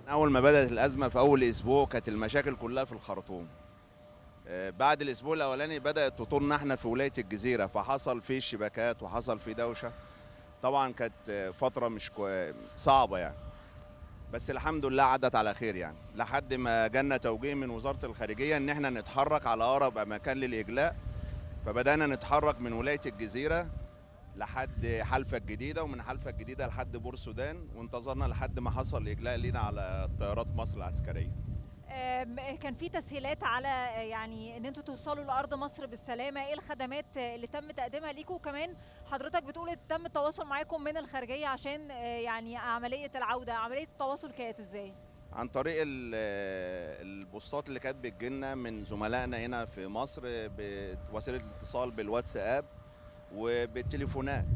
اول ما بدات الازمه في اول اسبوع كانت المشاكل كلها في الخرطوم آه، بعد الاسبوع الاولاني بدات تطولنا احنا في ولايه الجزيره فحصل فيه اشتباكات وحصل فيه دوشه طبعا كانت آه، فتره مش كو... صعبه يعني بس الحمد لله عدت على خير يعني لحد ما جالنا توجيه من وزاره الخارجيه ان احنا نتحرك على اقرب مكان للاجلاء فبدانا نتحرك من ولايه الجزيره لحد حلفة الجديدة ومن حلفة الجديدة لحد بور سودان وانتظرنا لحد ما حصل إجلاء لينا على طيارات مصر العسكرية آم، كان في تسهيلات على آه، يعني ان انتوا توصلوا لارض مصر بالسلامه ايه الخدمات آه، اللي تم تقديمها ليكم وكمان حضرتك بتقول تم التواصل معاكم من الخارجيه عشان آه، يعني عمليه العوده عمليه التواصل كانت ازاي عن طريق ال- البوستات اللي كانت بتجيلنا من زملائنا هنا في مصر بوسيلة الاتصال بالواتساب وبالتليفونات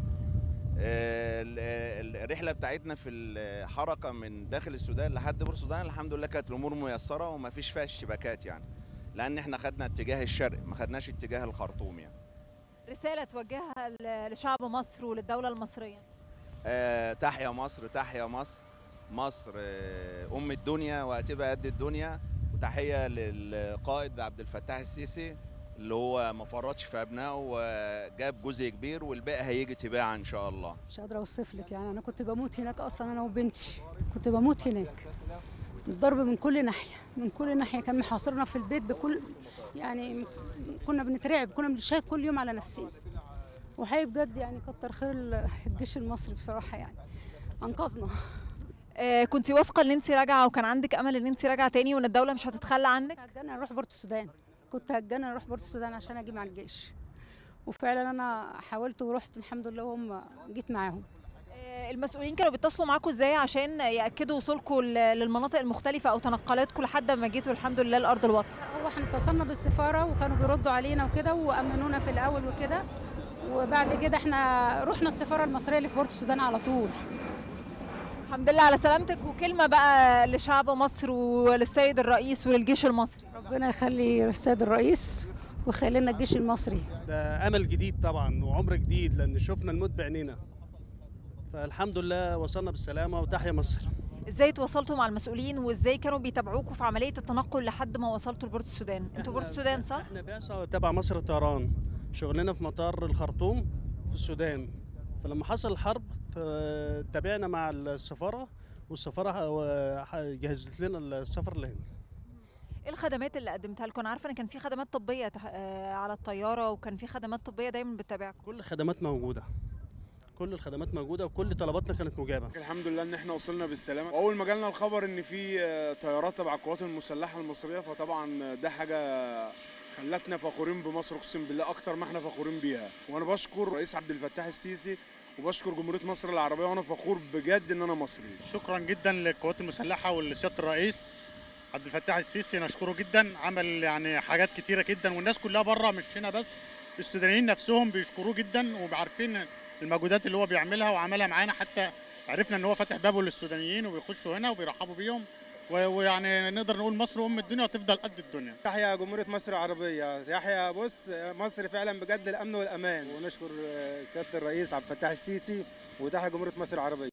ال- ال- الرحلة بتاعتنا في الحركة من داخل السودان لحد بور السودان الحمد لله كانت الأمور ميسرة وما فيش فيها اشتباكات يعني لأن احنا خدنا اتجاه الشرق ما خدناش اتجاه الخرطوم يعني رساله توجهها ل- لشعب مصر وللدوله المصريه آه، تحيا مصر تحيا مصر مصر آه، ام الدنيا وهتبقى قد الدنيا وتحيه للقائد عبد الفتاح السيسي اللي هو ما فرطش في ابنائه وجاب جزء كبير والباقي هيجي تباعا ان شاء الله مش قادرة أوصف لك يعني أنا كنت بموت هناك أصلا أنا وبنتي كنت بموت هناك الضرب من كل ناحية من كل ناحية كان محاصرنا في البيت بكل يعني كنا بنترعب كنا بنشهد كل يوم على نفسنا وحقيقي بجد يعني كتر خير ال- الجيش المصري بصراحة يعني أنقذنا آه، كنت واثقه ان انت راجعه وكان عندك امل ان انت راجعه تاني وان الدوله مش هتتخلى عنك كنت هتجنن أروح بورتو السودان كنت هتجنن أروح بورتو السودان عشان أجي مع الجيش وفعلا أنا حاولت ورحت الحمد لله وهم جيت معاهم آه، المسؤولين كانوا بيتصلوا معاكم ازاي عشان ياكدوا وصولكم ل- للمناطق المختلفه او تنقلاتكم لحد ما جيتوا الحمد لله لارض الوطن هو احنا اتصلنا بالسفاره وكانوا بيردوا علينا وكده وامنونا في الاول وكده وبعد كده احنا رحنا السفاره المصريه اللي في بورتو السودان على طول الحمد لله على سلامتك وكلمه بقى لشعب مصر وللسيد الرئيس وللجيش المصري ربنا يخلي السيد الرئيس ويخلي لنا الجيش المصري ده امل جديد طبعا وعمر جديد لان شفنا الموت بعينينا فالحمد لله وصلنا بالسلامه وتحيا مصر ازاي تواصلتوا مع المسؤولين وازاي كانوا بيتابعوكم في عمليه التنقل لحد ما وصلتوا لبورتو السودان انتوا بورتو السودان صح احنا بعثه تبع مصر الطيران شغلنا في مطار الخرطوم في السودان فلما حصل الحرب ت- تابعنا مع السفاره والسفاره ح- جهزت لنا السفر لهنا ايه الخدمات اللي قدمتها لكم انا عارفه ان كان في خدمات طبيه تح- آه، على الطياره وكان في خدمات طبيه دايما بتتابعكم كل الخدمات موجوده كل الخدمات موجوده وكل طلباتنا كانت مجابه الحمد لله ان احنا وصلنا بالسلامه واول ما جالنا الخبر ان في آه، طيارات تبع القوات المسلحه المصريه فطبعا ده حاجه خلتنا فخورين بمصر اقسم بالله اكتر ما احنا فخورين بيها وانا بشكر الرئيس عبد الفتاح السيسي وبشكر جمهوريه مصر العربيه وانا فخور بجد ان انا مصري شكرا جدا للقوات المسلحه ولسياده الرئيس عبد الفتاح السيسي نشكره جدا عمل يعني حاجات كتيره جدا والناس كلها بره مش هنا بس السودانيين نفسهم بيشكروه جدا وعارفين المجهودات اللي هو بيعملها وعملها معانا حتى عرفنا ان هو فاتح بابه للسودانيين وبيخشوا هنا وبيرحبوا بيهم و- ويعني نقدر نقول مصر ام الدنيا وتفضل قد الدنيا تحيا جمهورية مصر العربية يحيى بص مصر فعلا بجد الأمن والأمان ونشكر سيادة الرئيس عبد الفتاح السيسي وتحيا جمهورية مصر العربية